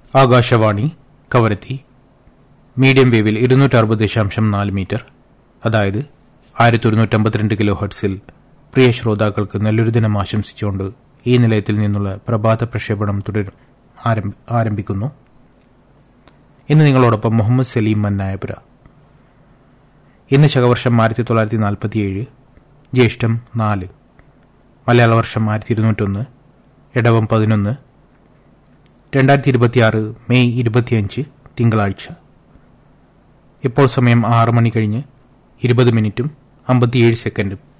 Akashvani Kavaratti medium വേവിൽ ഇരുന്നൂറ്റി അറുപത് ദശാംശം നാല് മീറ്റർ അതായത് ആയിരത്തി ഒരുന്നൂറ്റമ്പത്തിരണ്ട് കിലോ ഹെർട്സിൽ പ്രിയ ശ്രോതാക്കൾക്ക് നല്ലൊരു ദിനം ആശംസിച്ചുകൊണ്ട് ഈ നിലയത്തിൽ നിന്നുള്ള പ്രഭാത പ്രക്ഷേപണം തുടരും ആരംഭ- ആരംഭിക്കുന്നു ഇന്ന് നിങ്ങളോടൊപ്പം മുഹമ്മദ് സലീം മന്നായപുര ഇന്ന് ശകവർഷം ആയിരത്തി തൊള്ളായിരത്തി നാൽപ്പത്തിയേഴ് ജ്യേഷ്ഠം നാല് മലയാള വർഷം ആയിരത്തി ഇരുന്നൂറ്റൊന്ന് ഇടവം പതിനൊന്ന് രണ്ടായിരത്തി ഇരുപത്തിയാറ് മെയ് ഇരുപത്തിയഞ്ച് തിങ്കളാഴ്ച ഇപ്പോൾ സമയം ആറ് മണി കഴിഞ്ഞ് ഇരുപത് മിനിറ്റും അമ്പത്തിയേഴ് സെക്കൻഡും